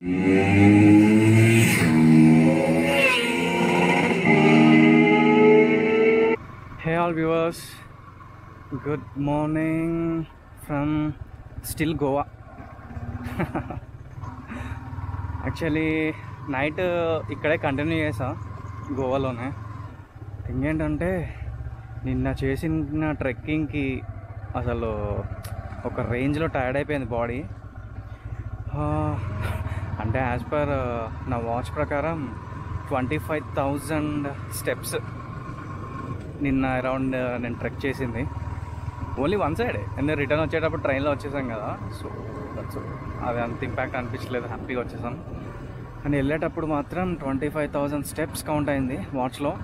Hey all viewers, good morning from still Goa. Actually night ఇక్కడే continue చేసా గోవాలోనే thing ఏంటంటే నిన్న చేసిన ట్రెక్కింగ్కి అసలు ఒక రేంజ్లో టైర్డ్ అయిపోయింది బాడీ అంటే యాజ్ పర్ నా వాచ్ ప్రకారం ట్వంటీ ఫైవ్ థౌజండ్ స్టెప్స్ నిన్న అరౌండ్ నేను ట్రెక్ చేసింది ఓన్లీ వన్ సైడే నేను రిటర్న్ వచ్చేటప్పుడు ట్రైన్లో వచ్చేసాం కదా సో దట్స్ అది అంత ఇంపాక్ట్ అనిపించలేదు హ్యాపీగా వచ్చేసాం అండ్ వెళ్ళేటప్పుడు మాత్రం twenty five thousand steps count అయింది వాచ్లో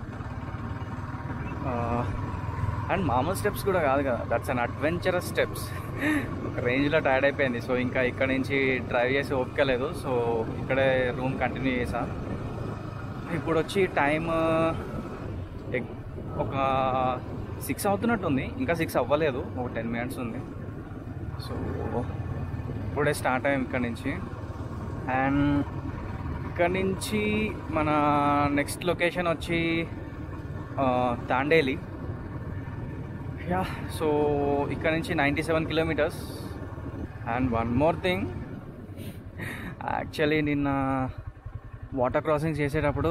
అండ్ మామూలు స్టెప్స్ కూడా కాదు కదా దట్స్ అన్ అడ్వెంచరస్ స్టెప్స్ ఒక రేంజ్లో టైర్డ్ అయిపోయింది సో ఇంకా ఇక్కడ నుంచి డ్రైవ్ చేసి ఓపిక లేదు సో ఇక్కడే రూమ్ కంటిన్యూ చేసా ఇప్పుడు వచ్చి టైం ఒక సిక్స్ అవుతున్నట్టుంది ఇంకా సిక్స్ అవ్వలేదు ఒక టెన్ మినిట్స్ ఉంది సో ఇప్పుడే స్టార్ట్ అయ్యాం ఇక్కడ నుంచి అండ్ ఇక్కడ నుంచి మన నెక్స్ట్ లొకేషన్ వచ్చి ఆ, తాండేలి యా సో ఇక్కడ నుంచి ninety seven kilometres and one more thing actually నిన్న వాటర్ క్రాసింగ్ చేసేటప్పుడు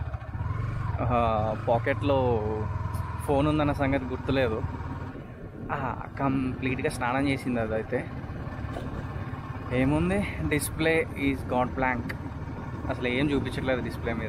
పాకెట్లో ఫోన్ ఉందన్న సంగతి గుర్తులేదు కంప్లీట్గా స్నానం చేసింది అదైతే ఏముంది డిస్ప్లే ఈజ్ గాడ్ బ్లాంక్ అసలు ఏం చూపించట్లేదు డిస్ప్లే మీద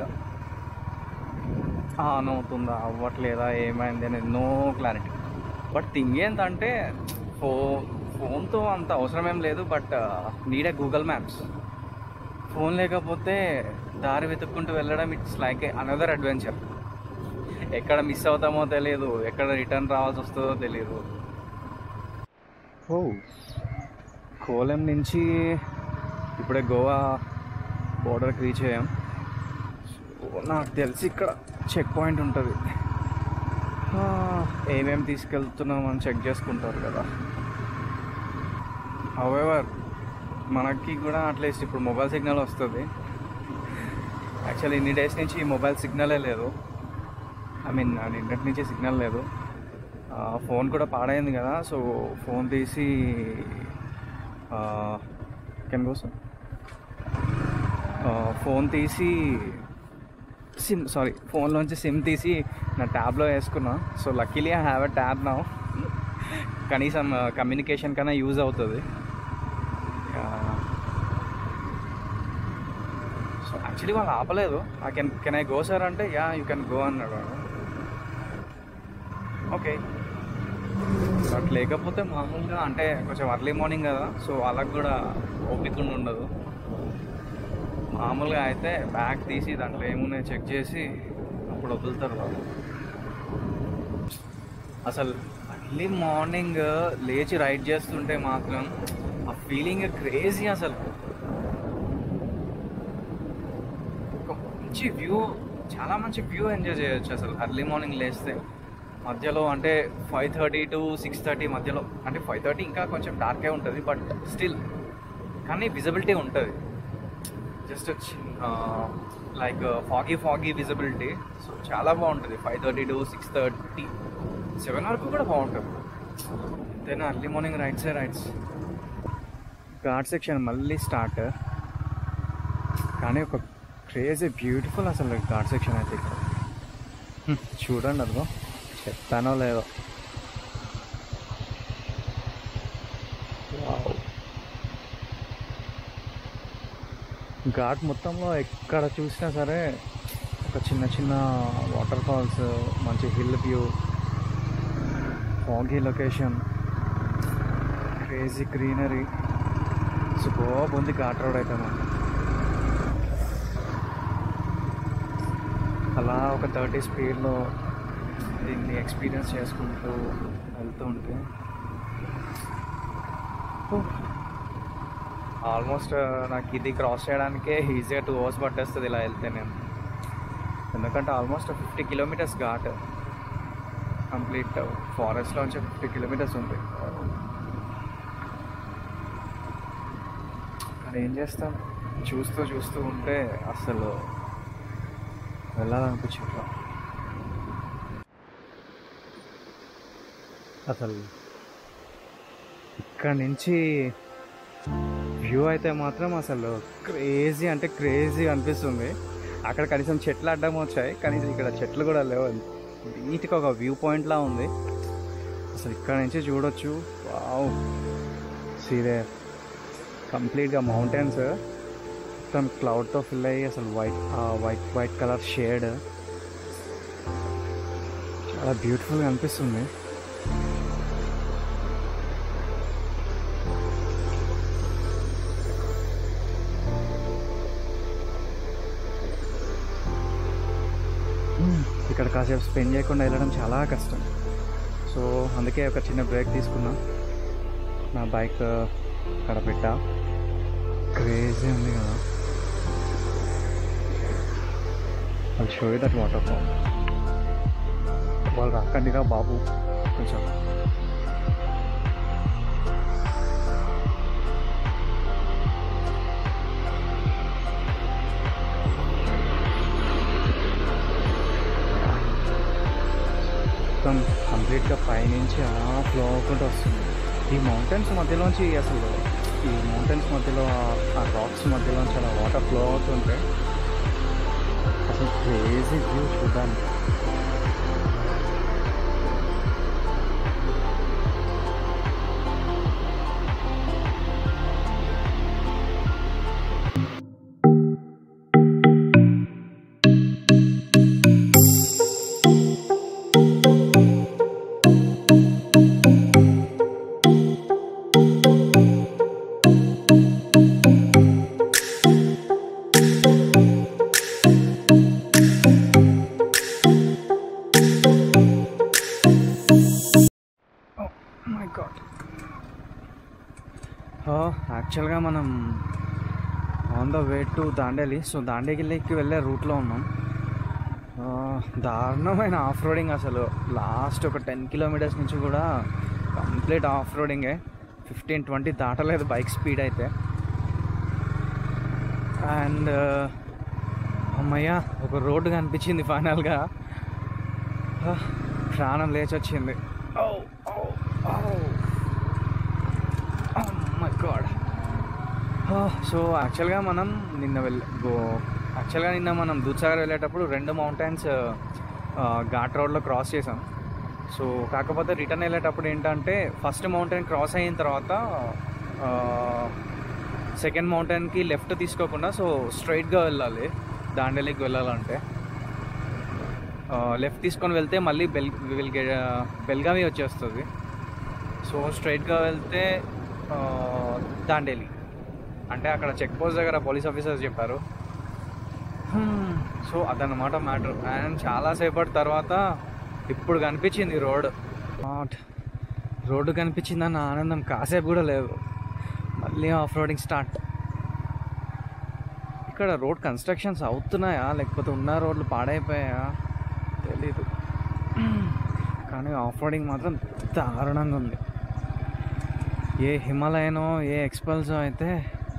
ఆన్ అవుతుందా అవ్వట్లేదా ఏమైంది అనేది నో క్లారిటీ బట్ థింగ్ ఏంటంటే ఫో ఫోన్తో అంత అవసరం ఏం లేదు బట్ నీడే గూగుల్ మ్యాప్స్ ఫోన్ లేకపోతే దారి వెతుక్కుంటూ వెళ్ళడం ఇట్స్ లైక్ అనదర్ అడ్వెంచర్ ఎక్కడ మిస్ అవుతామో తెలియదు ఎక్కడ రిటర్న్ రావాల్సి వస్తుందో తెలియదు ఓ కోలం నుంచి ఇప్పుడే గోవా బోర్డర్కి రీచ్ అయ్యాం సో నాకు తెలిసి ఇక్కడ చెక్ పాయింట్ ఉంటుంది ఏమేమి తీసుకెళ్తున్నామని చెక్ చేసుకుంటారు కదా హవెవర్ మనకి కూడా అట్లీస్ట్ ఇప్పుడు మొబైల్ సిగ్నల్ వస్తుంది యాక్చువల్లీ ఇన్ని డేస్ నుంచి మొబైల్ సిగ్నలే లేదు ఐ మీన్ ఇంటర్నెట్ నుంచి సిగ్నల్ లేదు ఆ, ఫోన్ కూడా పాడైంది కదా సో ఫోన్ తీసి కెన్ గో సార్ ఫోన్ తీసి సిమ్ సారీ ఫోన్లోంచి సిమ్ తీసి నా ట్యాబ్లో వేసుకున్నా so luckily I have a tab నా కనీసం కమ్యూనికేషన్ కన్నా యూజ్ అవుతుంది సో యాక్చువల్లీ వాళ్ళు ఆపలేదు I can can I go sir అంటే యా యూ కెన్ గో అన్నాడు వాడు ఓకే బట్ లేకపోతే మామూలుగా అంటే కొంచెం అర్లీ మార్నింగ్ కదా సో వాళ్ళకి కూడా ఓపిక ఉండి ఉండదు మామూలుగా అయితే బ్యాగ్ తీసి దాంట్లో ఏమున్నాయో చెక్ చేసి అప్పుడు వదులుతారు వాళ్ళు అసలు అర్లీ మార్నింగ్ లేచి రైడ్ చేస్తుంటే మాత్రం ఆ ఫీలింగ్ క్రేజీ అసలు ఒక మంచి వ్యూ చాలా మంచి వ్యూ ఎంజాయ్ చేయొచ్చు అసలు అర్లీ మార్నింగ్ లేస్తే మధ్యలో అంటే five thirty to six thirty మధ్యలో అంటే ఫైవ్ థర్టీ ఇంకా కొంచెం డార్కే ఉంటుంది బట్ స్టిల్ కానీ విజిబిలిటీ ఉంటుంది just like foggy foggy visibility so చాలా బాగుంటుంది five thirty to six thirty seven వరకు కూడా బాగుంటుంది అంతేనా అర్లీ మార్నింగ్ రైట్సే రైట్స్ ఘాట్ సెక్షన్ మళ్ళీ స్టార్ట్ కానీ ఒక క్రేజీ బ్యూటిఫుల్ అసలు ఘాట్ సెక్షన్ అయితే ఇక్కడ హ్మ్, చూడండి అదిగో చెప్తానో లేదో వావ్. ఘాట్ మొత్తంలో ఎక్కడ చూసినా సరే ఒక చిన్న చిన్న వాటర్ ఫాల్స్ మంచి hill view foggy location crazy greenery super ఉంది ఘాట్ రోడ్ అయితే మనం అలా ఒక థర్టీ స్పీడ్లో దీన్ని ఎక్స్పీరియన్స్ చేసుకుంటూ వెళ్తూ ఉంటే ఆల్మోస్ట్ నాకు ఇది క్రాస్ చేయడానికే ఈజీగా టూ అవర్స్ పట్టేస్తుంది ఇలా వెళ్తే నేను ఎందుకంటే almost fifty kilometres ghat complete ఫారెస్ట్లో నుంచి ఫిఫ్టీ కిలోమీటర్స్ ఉంది కానీ ఏం చేస్తాం చూస్తూ చూస్తూ ఉంటే అసలు వెళ్ళాలనిపించట్లా అసలు ఇక్కడ నుంచి వ్యూ అయితే మాత్రం అసలు క్రేజీ అంటే క్రేజీ అనిపిస్తుంది అక్కడ కనీసం చెట్లు అడ్డం వచ్చాయి కానీ ఇక్కడ చెట్లు కూడా లేవు నీట్గా ఒక వ్యూ పాయింట్లా ఉంది అసలు ఇక్కడ నుంచి చూడొచ్చు వావ్ సీదే కంప్లీట్గా మౌంటైన్స్ మొత్తం క్లౌడ్తో ఫిల్ అయ్యి అసలు white white white colour shade చాలా బ్యూటిఫుల్గా అనిపిస్తుంది ఇక్కడ కాసేపు స్పెండ్ చేయకుండా వెళ్ళడం చాలా కష్టం సో అందుకే ఒక చిన్న బ్రేక్ తీసుకున్నా నా బైక్ అక్కడ పెట్టా క్రేజీ ఉంది కదా వాళ్ళు షో దట్ వాటర్ ఫాల్ వాళ్ళు రాకండిగా బాబు కొంచెం మొత్తం కంప్లీట్గా పైనుంచి అలా ఫ్లో అవ్వకుండా వస్తుంది ఈ మౌంటైన్స్ మధ్యలోంచి అసలు ఈ మౌంటైన్స్ మధ్యలో ఆ- ఆ రాక్స్ మధ్యలోంచి అలా వాటర్ ఫ్లో అవుతుంటే అసలు క్రేజీ వ్యూ చూడడానికి మై గాడ్ యాక్చువల్గా మనం on the way to Dandeli so దాండేలికి వెళ్ళే రూట్లో ఉన్నాం Ah, దారుణమైన ఆఫ్ రోడింగ్ అసలు లాస్ట్ ఒక టెన్ కిలోమీటర్స్ నుంచి కూడా కంప్లీట్ ఆఫ్ రోడింగే ఫిఫ్టీన్ ట్వంటీ దాటలేదు బైక్ స్పీడ్ అయితే అండ్ అమ్మయ్య ఒక రోడ్డు కనిపించింది ఫైనల్గా ప్రాణం లేచి వచ్చింది మై గాడ్ సో యాక్చువల్గా మనం నిన్న వెళ్ళ గో యాక్చువల్గా నిన్న మనం దూద్సాగర్ వెళ్ళేటప్పుడు రెండు మౌంటైన్స్ ఘాట్ రోడ్లో క్రాస్ చేసాం సో కాకపోతే రిటర్న్ వెళ్ళేటప్పుడు ఏంటంటే ఫస్ట్ మౌంటైన్ క్రాస్ అయిన తర్వాత సెకండ్ మౌంటైన్కి లెఫ్ట్ తీసుకోకుండా సో స్ట్రైట్గా వెళ్ళాలి దాండేలికి వెళ్ళాలంటే లెఫ్ట్ తీసుకొని వెళ్తే మళ్ళీ బెల్ విల్ గె బెల్గావి వచ్చేస్తుంది సో స్ట్రైట్గా వెళ్తే ఆ, దాండేలి అంటే అక్కడ చెక్ పోస్ట్ దగ్గర పోలీస్ ఆఫీసర్స్ చెప్పారు హ్మ్, సో అదన్నమాట మ్యాటర్ అండ్ చాలాసేపటి తర్వాత ఇప్పుడు కనిపించింది రోడ్ రోడ్డు కనిపించిందన్న ఆనందం కాసేపు కూడా లేదు మళ్ళీ ఆఫ్ రోడింగ్ స్టార్ట్ ఇక్కడ రోడ్ కన్స్ట్రక్షన్స్ అవుతున్నాయా లేకపోతే ఉన్న రోడ్లు పాడైపోయాయా తెలీదు కానీ ఆఫ్ రోడింగ్ మాత్రం దారుణంగా ఉంది ఏ హిమాలయనో ఏ ఎక్స్పల్సో అయితే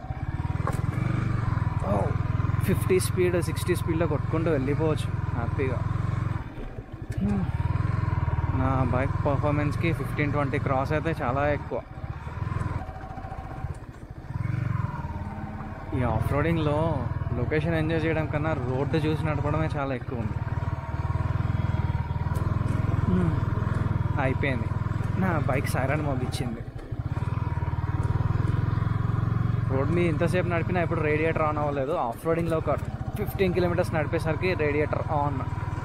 ఫిఫ్టీ స్పీడ్ సిక్స్టీ స్పీడ్లో కొట్టుకుంటూ వెళ్ళిపోవచ్చు హ్యాపీగా Hmm. నా బైక్ పర్ఫార్మెన్స్కి ఫిఫ్టీన్ ట్వంటీ క్రాస్ అయితే చాలా ఎక్కువ ఈ ఆఫ్ రోడింగ్లో లొకేషన్ ఎంజాయ్ చేయడం కన్నా రోడ్డు చూసి నడపడమే చాలా ఎక్కువ ఉంది Hmm. అయిపోయింది నా బైక్ సైరన్ మోగించింది రోడ్ మీద ఇంతసేపు నడిపినా ఇప్పుడు రేడియేటర్ ఆన్ అవ్వలేదు ఆఫ్ రోడింగ్లో ఒక ఫిఫ్టీన్ కిలోమీటర్స్ నడిపేసరికి రేడియేటర్ ఆన్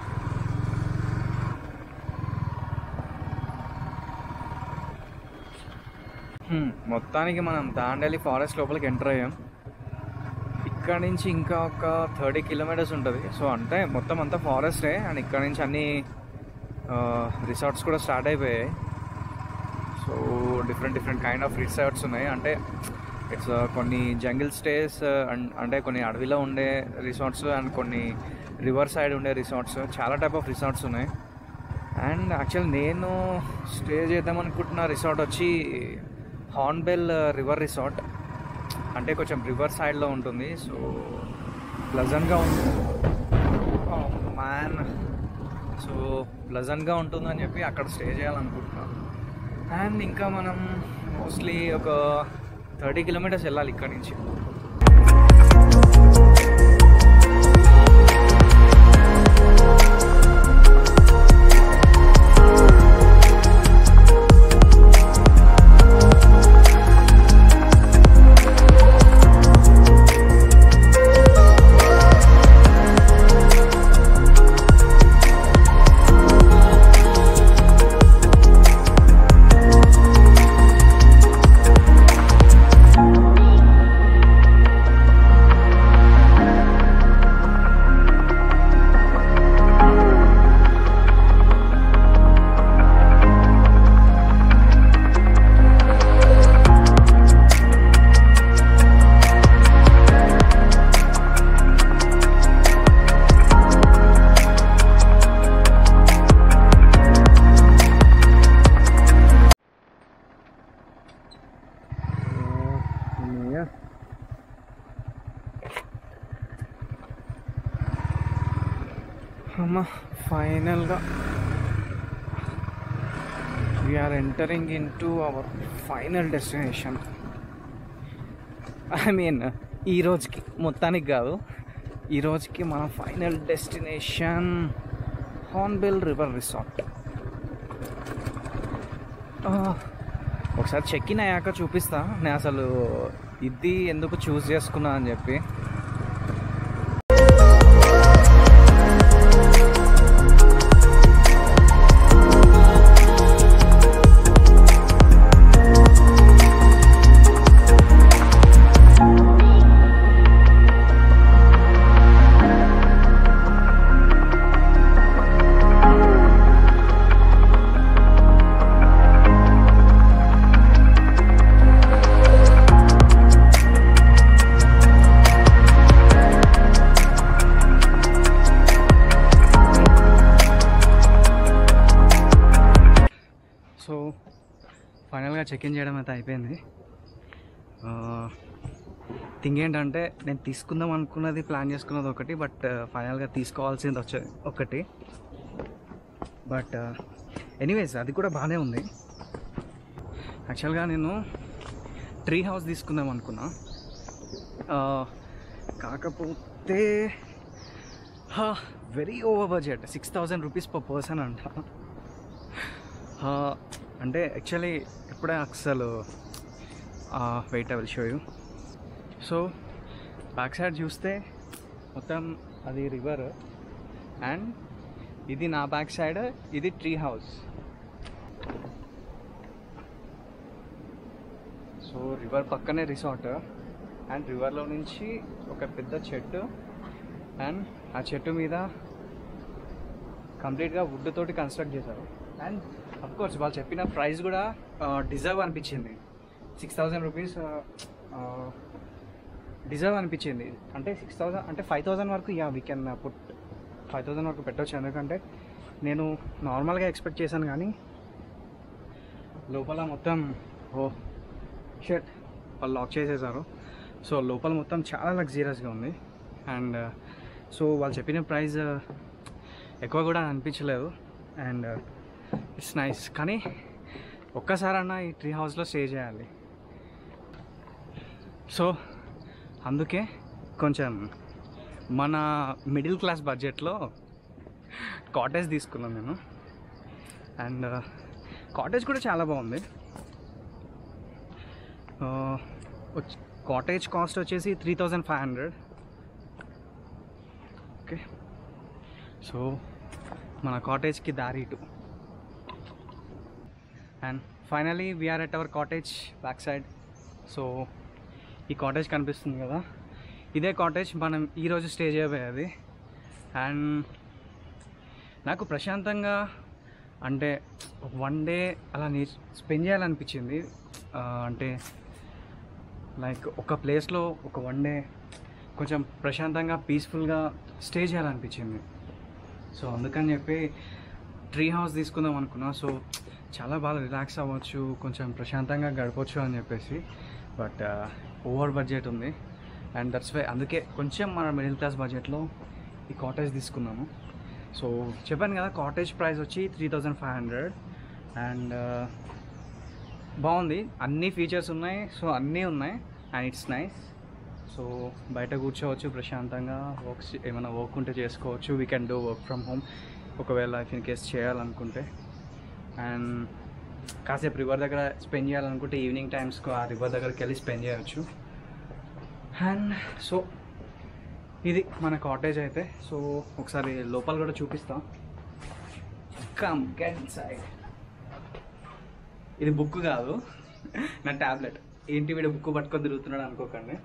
హ్మ్, మొత్తానికి మనం దాండేలి ఫారెస్ట్ లోపలికి ఎంటర్ అయ్యాం ఇక్కడ నుంచి ఇంకా ఒక థర్టీ కిలోమీటర్స్ ఉంటుంది సో అంటే మొత్తం అంతా ఫారెస్టే అండ్ ఇక్కడ నుంచి అన్ని రిసార్ట్స్ కూడా స్టార్ట్ అయిపోయాయి so different different kind of resorts ఉన్నాయి అంటే ఇట్స్ కొన్ని జంగిల్ స్టేస్ అండ్ అంటే కొన్ని అడవిలో ఉండే రిసార్ట్స్ అండ్ కొన్ని రివర్ సైడ్ ఉండే రిసార్ట్స్ చాలా టైప్ ఆఫ్ రిసార్ట్స్ ఉన్నాయి అండ్ యాక్చువల్ నేను స్టే చేద్దాం అనుకుంటున్న రిసార్ట్ వచ్చి హార్న్బెల్ రివర్ రిసార్ట్ అంటే కొంచెం రివర్ సైడ్లో ఉంటుంది సో ప్లజెంట్గా ఉంది మ్యాన్ సో ప్లజెంట్గా ఉంటుందని చెప్పి అక్కడ స్టే చేయాలనుకుంటున్నాం అండ్ ఇంకా మనం మోస్ట్లీ ఒక థర్టీ కిలోమీటర్స్ వెళ్ళాలి ఇక్కడ నుంచి అమ్మ ఫైనల్గా we're entering into our final destination I mean ఈ రోజుకి మొత్తానికి కాదు ఈ రోజుకి మన final destination Hornbill River Resort ఒకసారి చెక్ ఇన్ అయ్యాక చూపిస్తా నేను అసలు ఇది ఎందుకు చూస్ చేసుకున్నా అని చెప్పి సో ఫైనల్గా చెక్ ఇన్ చేయడం అయితే అయిపోయింది థింగ్ ఏంటంటే నేను తీసుకుందాం అనుకున్నది ప్లాన్ చేసుకున్నది ఒకటి బట్ ఫైనల్గా తీసుకోవాల్సింది వచ్చే ఒకటి బట్ ఎనీవేస్ అది కూడా బాగానే ఉంది యాక్చువల్గా నేను ట్రీ హౌస్ తీసుకుందాం అనుకున్నా ఆ, కాకపోతే very over budget six thousand rupees per person అంట ఆ, అంటే యాక్చువల్లీ ఇప్పుడే అసలు wait I will show you so back side చూస్తే మొత్తం అది రివర్ అండ్ ఇది నా బ్యాక్ సైడ్ ఇది ట్రీ హౌస్ సో రివర్ పక్కనే రిసార్ట్ అండ్ రివర్లో నుంచి ఒక పెద్ద చెట్టు అండ్ ఆ చెట్టు మీద కంప్లీట్గా వుడ్ తోటి కన్స్ట్రక్ట్ చేశారు అండ్ అఫ్ కోర్స్ వాళ్ళు చెప్పిన ప్రైస్ కూడా డిజర్వ్ అనిపించింది సిక్స్ థౌజండ్ రూపీస్ డిజర్వ్ అనిపించింది అంటే సిక్స్ థౌజండ్ అంటే ఫైవ్ థౌజండ్ వరకు yeah we can put five thousand వరకు పెట్టవచ్చు ఎందుకంటే నేను నార్మల్గా ఎక్స్పెక్ట్ చేశాను కానీ లోపల మొత్తం ఓ షర్ట్ వాళ్ళు లాక్ చేసేసారు సో లోపల మొత్తం చాలా లగ్జీరియస్గా ఉంది అండ్ సో వాళ్ళు చెప్పిన ప్రైస్ ఎక్కువ కూడా అనిపించలేదు అండ్ ఇట్స్ నైస్ కానీ ఒక్కసారన్నా ఈ ట్రీ హౌస్లో స్టే చేయాలి సో అందుకే కొంచెం మన మిడిల్ క్లాస్ బడ్జెట్లో కాటేజ్ తీసుకున్నాను నేను అండ్ కాటేజ్ కూడా చాలా బాగుంది కాటేజ్ కాస్ట్ వచ్చేసి three thousand five hundred okay so మన కాటేజ్కి దారి ఇటు and finally we're at our cottage back side so ఈ కాటేజ్ కనిపిస్తుంది కదా ఇదే కాటేజ్ మనం ఈరోజు స్టే చేయబోయేది అండ్ నాకు ప్రశాంతంగా అంటే వన్ డే అలా నే స్పెండ్ చేయాలనిపించింది ఆ, అంటే లైక్ ఒక ప్లేస్లో ఒక వన్ డే కొంచెం ప్రశాంతంగా పీస్ఫుల్గా స్టే చేయాలనిపించింది సో అందుకని చెప్పి ట్రీ హౌస్ తీసుకుందాం అనుకున్నా సో చాలా బాగా రిలాక్స్ అవ్వచ్చు కొంచెం ప్రశాంతంగా గడపచ్చు అని చెప్పేసి బట్ ఓవర్ బడ్జెట్ ఉంది అండ్ దట్స్ వై అందుకే కొంచెం మన మిడిల్ క్లాస్ బడ్జెట్లో ఈ కాటేజ్ తీసుకున్నాము సో చెప్పాను కదా కాటేజ్ ప్రైస్ వచ్చి three thousand five hundred and బాగుంది అన్ని ఫీచర్స్ ఉన్నాయి సో అన్నీ ఉన్నాయి అండ్ ఇట్స్ నైస్ సో బయట కూర్చోవచ్చు ప్రశాంతంగా వర్క్స్ ఏమైనా వర్క్ ఉంటే చేసుకోవచ్చు we can do work from home ఒకవేళ ఇఫ్ ఇన్ కేస్ చేయాలనుకుంటే అండ్ కాసేపు రివర్ దగ్గర స్పెండ్ చేయాలనుకుంటే ఈవినింగ్ టైమ్స్కి ఆ రివర్ దగ్గరికి వెళ్ళి స్పెండ్ చేయొచ్చు అండ్ సో ఇది మన కాటేజ్ అయితే సో ఒకసారి లోపల కూడా చూపిస్తాం కమ్ గెట్ సైడ్ ఇది బుక్ కాదు నా ట్యాబ్లెట్ ఏంటి వీడు బుక్ పట్టుకొని తిరుగుతున్నాడు అనుకోకండి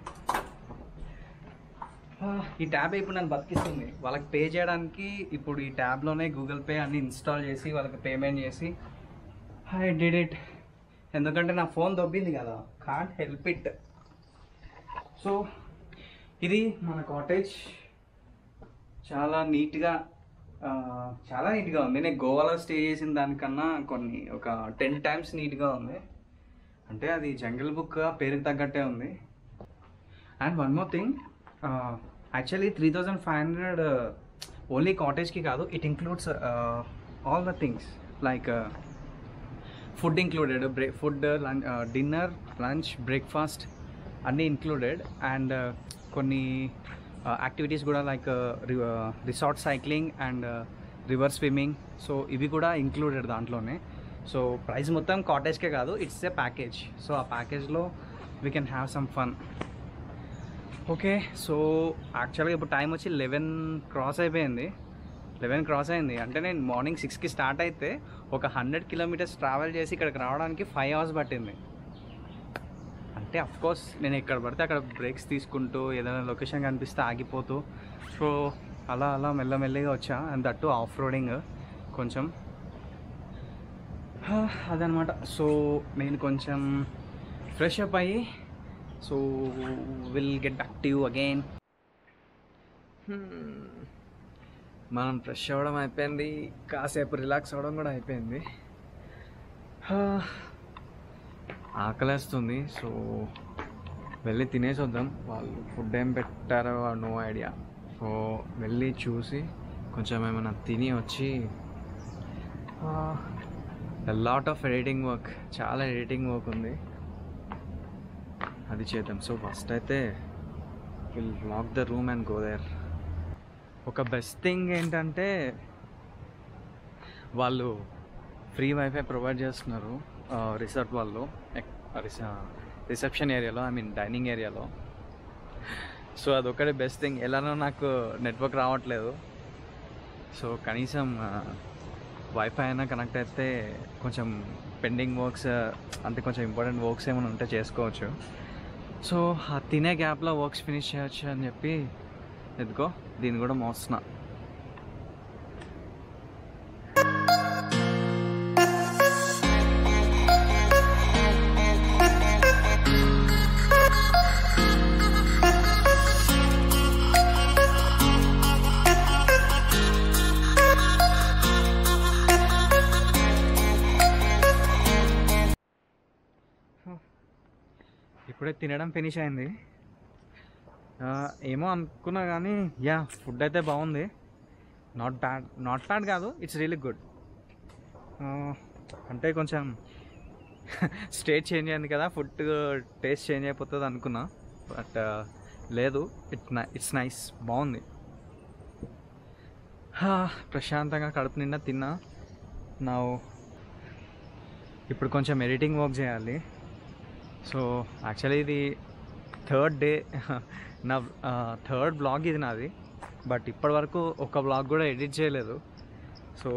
ఆ, ఈ ట్యాబ్ ఇప్పుడు నన్ను బతికిస్తుంది వాళ్ళకి పే చేయడానికి ఇప్పుడు ఈ ట్యాబ్లోనే గూగుల్ పే అన్ని ఇన్స్టాల్ చేసి వాళ్ళకి పేమెంట్ చేసి ఐ డిడ్ ఇట్ ఎందుకంటే నా ఫోన్ దొబ్బింది కదా కాంట్ హెల్ప్ ఇట్ సో ఇది మన కాటేజ్ చాలా నీట్గా ఆ, చాలా నీట్గా ఉంది నేను గోవాలో స్టే చేసిన దానికన్నా కొన్ని ఒక టెన్ టైమ్స్ నీట్గా ఉంది అంటే అది జంగిల్ బుక్ పేరుకి తగ్గట్టే ఉంది and one more thing actually three thousand five hundred only కాటేజ్కి కాదు it includes all the things like food included bre food lunch dinner lunch breakfast అన్నీ ఇంక్లూడెడ్ అండ్ కొన్ని యాక్టివిటీస్ కూడా like resort cycling and river swimming so ఇవి కూడా included దాంట్లోనే so price మొత్తం కాటేజ్కే కాదు ఇట్స్ ఏ ప్యాకేజ్ సో ఆ ప్యాకేజ్లో we can have some fun okay so యాక్చువల్గా ఇప్పుడు టైం వచ్చి లెవెన్ క్రాస్ అయిపోయింది లెవెన్ క్రాస్ అయింది అంటే నేను మార్నింగ్ సిక్స్కి స్టార్ట్ అయితే ఒక హండ్రెడ్ కిలోమీటర్స్ ట్రావెల్ చేసి ఇక్కడికి రావడానికి ఫైవ్ అవర్స్ పట్టింది అంటే అఫ్ కోర్స్ నేను ఎక్కడ పడితే అక్కడ బ్రేక్స్ తీసుకుంటూ ఏదైనా లొకేషన్ కనిపిస్తే ఆగిపోతూ సో అలా అలా మెల్లమెల్లిగా వచ్చా అండ్ దట్టు ఆఫ్ రోడింగ్ కొంచెం హా, అదనమాట సో నేను కొంచెం ఫ్రెష్ అప్ అయ్యి so will get back to you again మనం ఫ్రెష్ అవ్వడం అయిపోయింది కాసేపు రిలాక్స్ అవ్వడం కూడా అయిపోయింది హా, ఆకలేస్తుంది సో వెళ్ళి తినేసి వద్దాం వాళ్ళు ఫుడ్ ఏం పెట్టారో నో ఐడియా సో వెళ్ళి చూసి కొంచెం ఏమైనా తిని వచ్చి లాట్ ఆఫ్ ఎడిటింగ్ వర్క్ చాలా ఎడిటింగ్ వర్క్ ఉంది అది చేద్దాం సో ఫస్ట్ అయితే will lock the room and go there ఒక బెస్ట్ థింగ్ ఏంటంటే వాళ్ళు ఫ్రీ వైఫై ప్రొవైడ్ చేస్తున్నారు రిసార్ట్ వాళ్ళు రిసెప్షన్ ఏరియాలో ఐ మీన్ డైనింగ్ ఏరియాలో సో అదొకటి బెస్ట్ థింగ్ ఎలానో నాకు నెట్వర్క్ రావట్లేదు సో కనీసం వైఫై అయినా కనెక్ట్ అయితే కొంచెం పెండింగ్ వర్క్స్ అంటే కొంచెం ఇంపార్టెంట్ వర్క్స్ ఏమైనా ఉంటే చేసుకోవచ్చు సో ఆ తినే గ్యాప్లో వర్క్స్ ఫినిష్ చేయొచ్చు అని చెప్పి ఎదుకో దీన్ని కూడా మోస్తున్నా ఇప్పుడే తినడం ఫినిష్ అయింది ఆ, ఏమో అనుకున్నా కానీ యా ఫుడ్ అయితే బాగుంది నాట్ బ్యాడ్ నాట్ బ్యాడ్ కాదు ఇట్స్ రియలీ గుడ్ అంటే కొంచెం స్టేట్ చేంజ్ అయింది కదా ఫుడ్ టేస్ట్ చేంజ్ అయిపోతుంది అనుకున్నా బట్ లేదు ఇట్ ఇట్స్ నైస్ బాగుంది హా, ప్రశాంతంగా కడుపు నిండా తిన్నా నా ఇప్పుడు కొంచెం ఎడిటింగ్ వర్క్ చేయాలి సో యాక్చువల్లీ ఇది థర్డ్ డే నా థర్డ్ బ్లాగ్ ఇది నాది బట్ ఇప్పటి వరకు ఒక బ్లాగ్ కూడా ఎడిట్ చేయలేదు సో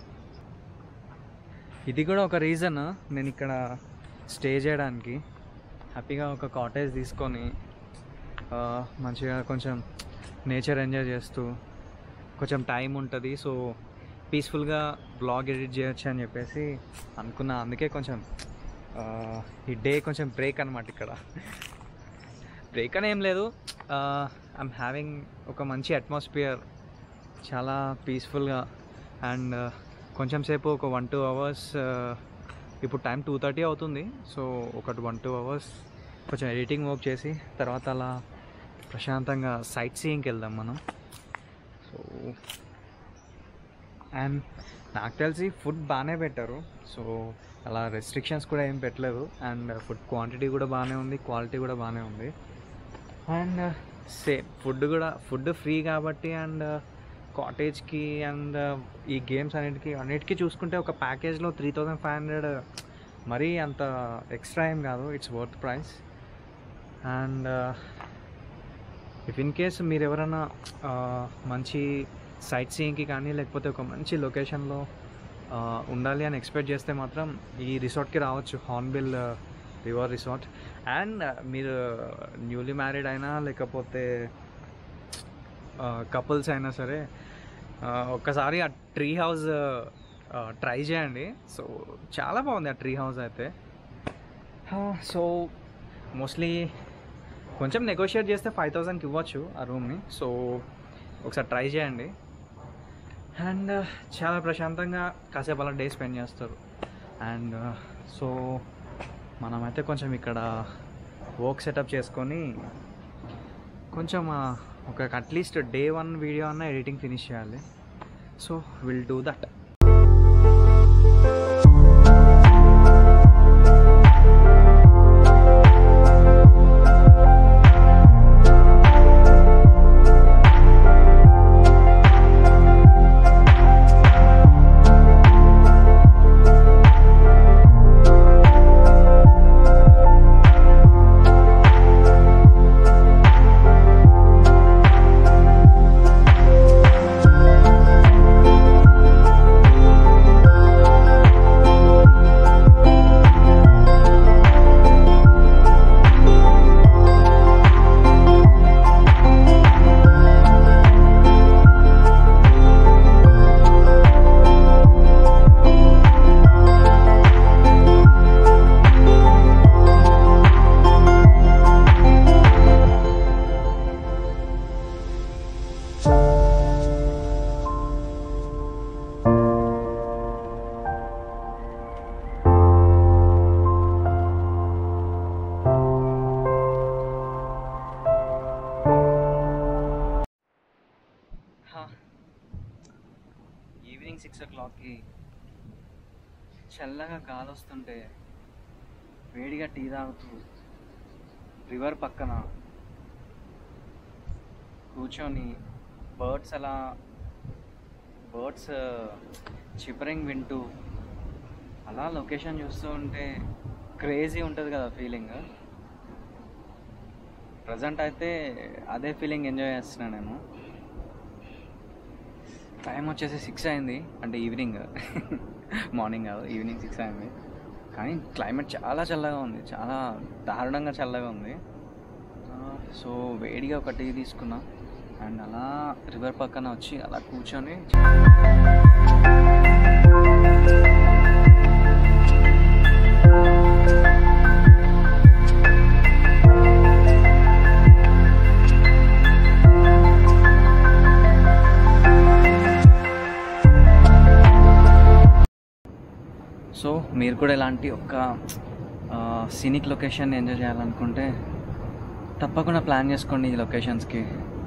ఇది కూడా ఒక రీజన్ నేను ఇక్కడ స్టే చేయడానికి హ్యాపీగా ఒక కాటేజ్ తీసుకొని ఆ, మంచిగా కొంచెం నేచర్ ఎంజాయ్ చేస్తూ కొంచెం టైం ఉంటుంది సో పీస్ఫుల్గా బ్లాగ్ ఎడిట్ చేయొచ్చు అని చెప్పేసి అనుకున్నా అందుకే కొంచెం ఆ, ఈ డే కొంచెం బ్రేక్ అనమాట ఇక్కడ బ్రేక్ అని ఏం లేదు ఐఎమ్ హ్యావింగ్ ఒక మంచి అట్మాస్ఫియర్ చాలా పీస్ఫుల్గా అండ్ కొంచెం సేపు ఒక వన్ టూ అవర్స్ ఇప్పుడు టైం టూ థర్టీ అవుతుంది సో ఒక వన్ టూ అవర్స్ కొంచెం ఎడిటింగ్ వర్క్ చేసి తర్వాత అలా ప్రశాంతంగా సైట్ సీయింగ్కి వెళ్దాం మనం సో అండ్ నాకు తెలిసి ఫుడ్ బాగానే పెట్టారు సో అలా రెస్ట్రిక్షన్స్ కూడా ఏం పెట్టలేదు అండ్ ఫుడ్ క్వాంటిటీ కూడా బాగానే ఉంది క్వాలిటీ కూడా బాగానే ఉంది అండ్ సేమ్ ఫుడ్ కూడా ఫుడ్ ఫ్రీ కాబట్టి అండ్ కాటేజ్కి అండ్ ఈ గేమ్స్ అన్నిటికీ అన్నిటికీ చూసుకుంటే ఒక ప్యాకేజ్లో త్రీ థౌజండ్ ఫైవ్ హండ్రెడ్ మరీ అంత ఎక్స్ట్రా ఏం కాదు it's worth price and if in case మీరు ఎవరైనా ఆ, మంచి సైట్ సీయింగ్కి కానీ లేకపోతే ఒక మంచి లొకేషన్లో ఉండాలి అని ఎక్స్పెక్ట్ చేస్తే మాత్రం ఈ రిసార్ట్కి రావచ్చు హార్న్బిల్ రివర్ రిసార్ట్ అండ్ మీరు న్యూలీ మ్యారీడ్ అయినా లేకపోతే కపుల్స్ అయినా సరే ఆ, ఒక్కసారి ఆ ట్రీ హౌస్ ట్రై చేయండి సో చాలా బాగుంది ఆ ట్రీ హౌస్ అయితే సో మోస్ట్లీ కొంచెం నెగోషియేట్ చేస్తే ఫైవ్ థౌజండ్కి ఇవ్వచ్చు ఆ రూమ్ని సో ఒకసారి ట్రై చేయండి అండ్ చాలా ప్రశాంతంగా కాసేపు అలా డే స్పెండ్ చేస్తారు అండ్ సో మనమైతే కొంచెం ఇక్కడ వర్క్ సెటప్ చేసుకొని కొంచెం ఆ, ఒక అట్లీస్ట్ డే వన్ వీడియో అన్న ఎడిటింగ్ ఫినిష్ చేయాలి so will do that evening six ఓ క్లాక్కి చల్లగా గాలి వస్తుంటే వేడిగా టీ తాగుతూ రివర్ పక్కన కూర్చొని బర్డ్స్ అలా బర్డ్స్ చిపరింగ్ వింటూ అలా లొకేషన్ చూస్తూ ఉంటే క్రేజీ ఉంటుంది కదా ఫీలింగ్ ప్రజెంట్ అయితే అదే ఫీలింగ్ ఎంజాయ్ చేస్తున్నాను నేను టైం వచ్చేసి సిక్స్ అయింది అంటే ఈవినింగ్ మార్నింగ్ కాదు ఈవినింగ్ సిక్స్ అయింది కానీ క్లైమేట్ చాలా చల్లగా ఉంది చాలా దారుణంగా చల్లగా ఉంది సో వేడిగా ఒక టీ తీసుకున్నా అండ్ అలా రివర్ పక్కన వచ్చి అలా కూర్చొని సో మీరు కూడా ఇలాంటి ఒక సినిక్ లొకేషన్ ఎంజాయ్ చేయాలనుకుంటే తప్పకుండా ప్లాన్ చేసుకోండి ఈ లొకేషన్స్కి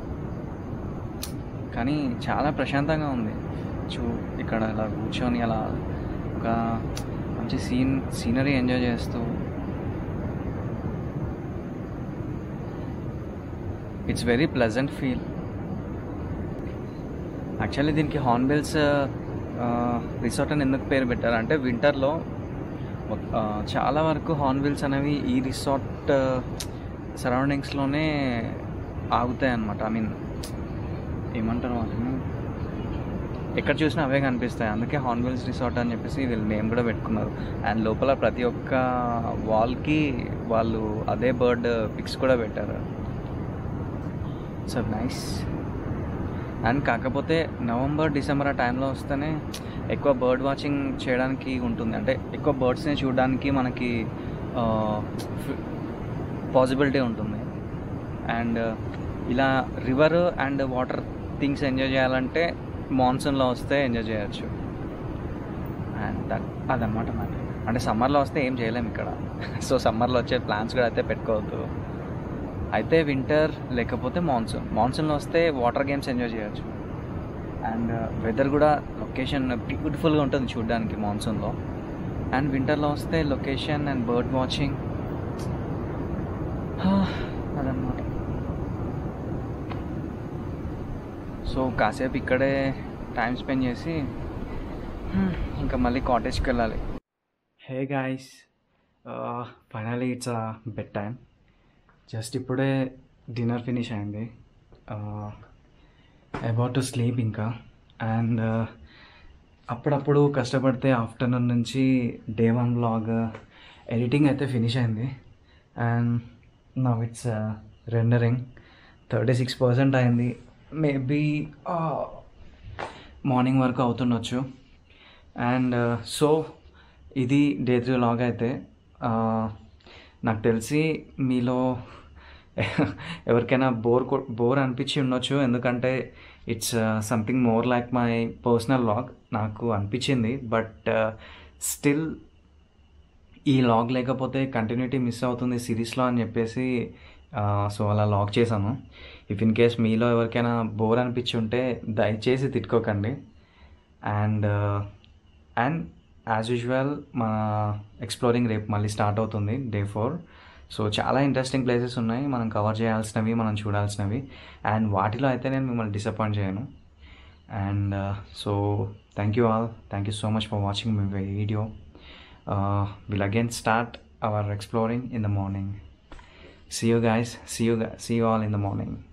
కానీ చాలా ప్రశాంతంగా ఉంది చూ ఇక్కడ ఇలా కూర్చొని అలా ఒక మంచి సీన్ సీనరీ ఎంజాయ్ చేస్తూ it's very pleasant feel actually దీనికి హార్న్బిల్స్ రిసార్ట్ అని ఎందుకు పేరు పెట్టారు అంటే వింటర్లో చాలా వరకు హార్న్బిల్స్ అనేవి ఈ రిసార్ట్ సరౌండింగ్స్లోనే ఆగుతాయి అన్నమాట ఐ మీన్ ఏమంటారు వాటిని ఎక్కడ చూసినా అవే కనిపిస్తాయి అందుకే హార్న్బిల్స్ రిసార్ట్ అని చెప్పేసి వీళ్ళు నేమ్ కూడా పెట్టుకున్నారు అండ్ లోపల ప్రతి ఒక్క వాల్కి వాళ్ళు అదే బర్డ్ పిక్స్ కూడా పెట్టారు సో నైస్ అండ్ కాకపోతే నవంబర్ డిసెంబర్ ఆ టైంలో వస్తేనే ఎక్కువ బర్డ్ వాచింగ్ చేయడానికి ఉంటుంది అంటే ఎక్కువ బర్డ్స్ని చూడడానికి మనకి పాసిబిలిటీ ఉంటుంది అండ్ ఇలా river and water things enjoy చేయాలంటే మాన్సూన్లో వస్తే ఎంజాయ్ చేయొచ్చు అండ్ దట్ అదన్నమాట మ్యాటర్ అంటే సమ్మర్లో వస్తే ఏం చేయలేము ఇక్కడ సో సమ్మర్లో వచ్చే ప్లాన్స్ కూడా అయితే పెట్టుకోవద్దు అయితే వింటర్ లేకపోతే మాన్సూన్ మాన్సూన్లో వస్తే వాటర్ గేమ్స్ ఎంజాయ్ చేయొచ్చు అండ్ వెదర్ కూడా లొకేషన్ బ్యూటిఫుల్గా ఉంటుంది చూడడానికి మాన్సూన్లో అండ్ వింటర్లో వస్తే లొకేషన్ అండ్ బర్డ్ వాచింగ్ అదనమాట సో కాసేపు ఇక్కడే టైం స్పెండ్ చేసి hmm, ఇంకా మళ్ళీ కాటేజ్కి వెళ్ళాలి hey guys finally it's bed time just ఇప్పుడే డిన్నర్ ఫినిష్ అయింది అబౌట్ టు స్లీప్ ఇంకా అండ్ అప్పుడప్పుడు కష్టపడితే ఆఫ్టర్నూన్ నుంచి డే వన్ బ్లాగ్ ఎడిటింగ్ అయితే ఫినిష్ అయింది and now it's rendering thirty six percent అయింది మేబీ మార్నింగ్ వరకు అవుతుండొచ్చు అండ్ సో ఇది డే త్రీ లాగ్ అయితే నాకు తెలిసి మీలో ఎవరికైనా బోర్ బోర్ అనిపించి ఉండొచ్చు ఎందుకంటే it's something more like my personal log నాకు అనిపించింది బట్ స్టిల్ ఈ లాగ్ లేకపోతే కంటిన్యూటీ మిస్ అవుతుంది సిరీస్లో అని చెప్పేసి సో అలా లాగ్ చేశాను ఇఫ్ ఇన్ కేస్ మీలో ఎవరికైనా బోర్ అనిపించి ఉంటే దయచేసి తిట్టుకోకండి అండ్ అండ్ యాజ్ యూజువల్ మన ఎక్స్ప్లోరింగ్ రేపు మళ్ళీ స్టార్ట్ అవుతుంది డే ఫోర్ సో చాలా ఇంట్రెస్టింగ్ ప్లేసెస్ ఉన్నాయి మనం కవర్ చేయాల్సినవి మనం చూడాల్సినవి అండ్ వాటిలో అయితే నేను మిమ్మల్ని డిసప్పాయింట్ చేయను and so thank you all thank you so much for watching my video will again start our exploring in the morning see you guys see you see you all in the morning